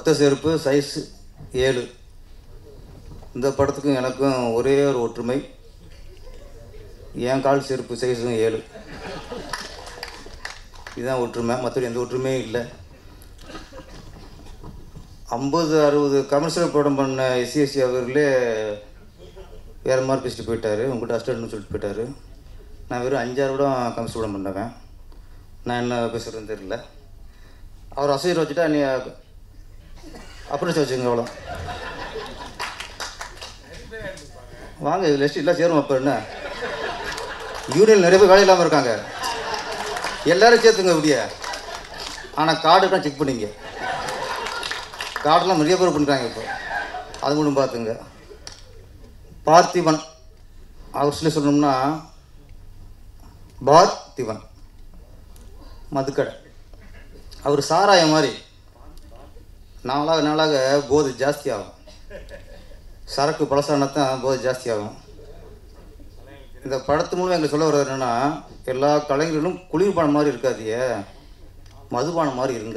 ஒத்த செருப்பு சைஸ் ஏழு இந்த படத்துக்கும் எனக்கும் ஒரே ஒரு ஒற்றுமை என் கால் செருப்பு சைஸும் ஏழு இதுதான் ஒற்றுமை மற்றபடி எந்த ஒற்றுமையும் இல்லை ஐம்பது அறுபது கமர்ஷியல் படம் பண்ண எஸ்சிஎஸ்சி அவர்களே வேறு மாதிரி பேசிட்டு போயிட்டார் உங்கள்கிட்ட அஸ்டன்ட்னு சொல்லிட்டு போயிட்டார் நான் வெறும் அஞ்சாறு படம் கமர்ஷியல் படம் பண்ணவன் நான் என்ன பேசுகிறேன்னு தெரியல அவர் அசைர் வச்சுட்டா நீ அப்புறம் வச்சுங்க அவ்வளோ வாங்க இது லிஸ்ட் எல்லாம் சேரும் அப்போ என்ன யூனியன் நிறைய பேர் வேலை இல்லாமல் இருக்காங்க எல்லாரும் சேர்த்துங்க இப்படியே ஆனால் கார்டுக்கெலாம் செக் பண்ணிங்க கார்டெலாம் நிறைய பேர் பண்ணுறாங்க இப்போ அது மட்டும் பார்த்துங்க பார்த்திபன் அவர் சொல்லி சொல்லணும்னா பார்த்திபன் மதுக்கடை அவர் சாராயம் மாதிரி நாளாக நாளாக போதை ஜாஸ்தி ஆகும் சரக்கு பழசானத்தான் போதை ஜாஸ்தி ஆகும் இந்த படத்து மூலம் எங்களுக்கு சொல்ல வர்றது என்னென்னா எல்லா கலைஞர்களும் குளிர்பானம் மாதிரி இருக்காதிய மதுபானம் மாதிரி இருங்க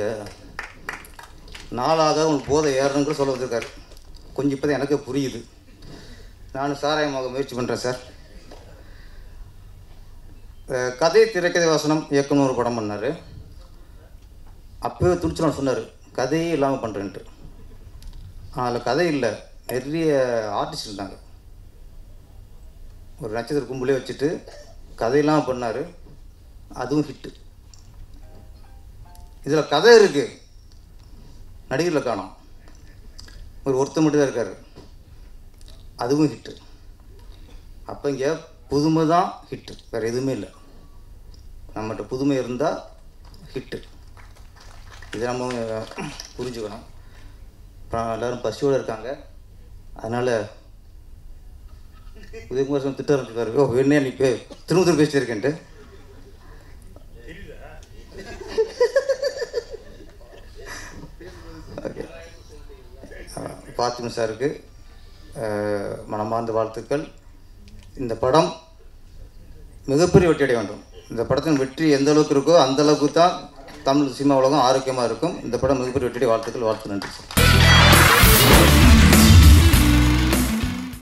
நாளாக உங்களுக்கு போதை ஏறணுங்கிற சொல்ல வந்திருக்காரு கொஞ்சம் இப்போ தான் எனக்கே புரியுது நானும் சாராயமாக முயற்சி பண்ணுறேன் சார் அஹ் கதை திரைக்கதை வாசனம் இயக்குனர் ஒரு படம் பண்ணார் அப்போவே துணிச்சு சொன்னார் கதையே இல்லாமல் பண்ணுறேன்ட்டு அதில் கதை இல்லை நிறைய ஆர்டிஸ்ட் இருந்தாங்க ஒரு நட்சத்திர கும்பலே வச்சுட்டு கதையெல்லாம் பண்ணார் அதுவும் ஹிட்டு இதில் கதை இருக்குது நடிகரில் காணோம் ஒரு ஒருத்தர் மட்டும் தான் இருக்கார் அதுவும் ஹிட்டு அப்போ இங்கே புதுமை தான் ஹிட்டு வேறு எதுவுமே இல்லை நம்மகிட்ட புதுமை இருந்தால் ஹிட்டு இதை நம்ம புரிஞ்சுக்கணும் இப்போ எல்லோரும் பசியோடு இருக்காங்க அதனால் உதயகுமார் சார் திட்ட ஆரம்பிச்சிருக்காரு ஓ என்ன நீ பே திரும்ப திரும்ப பேசிட்டு இருக்கேன்ட்டு ஓகே பார்த்திமன் சாருக்கு அஹ், மனமார்ந்த வாழ்த்துக்கள் இந்த படம் மிகப்பெரிய வெற்றி அடைய வேண்டும் இந்த படத்தின் வெற்றி எந்த அளவுக்கு இருக்கோ அந்த அளவுக்கு தான் தமிழ் சினிமா உலகம் ஆரோக்கியமாக இருக்கும் இந்த படம் மிகப்பெரிய வெற்றி அடைய வாழ்த்துக்கள் வாழ்த்து நன்றி சார்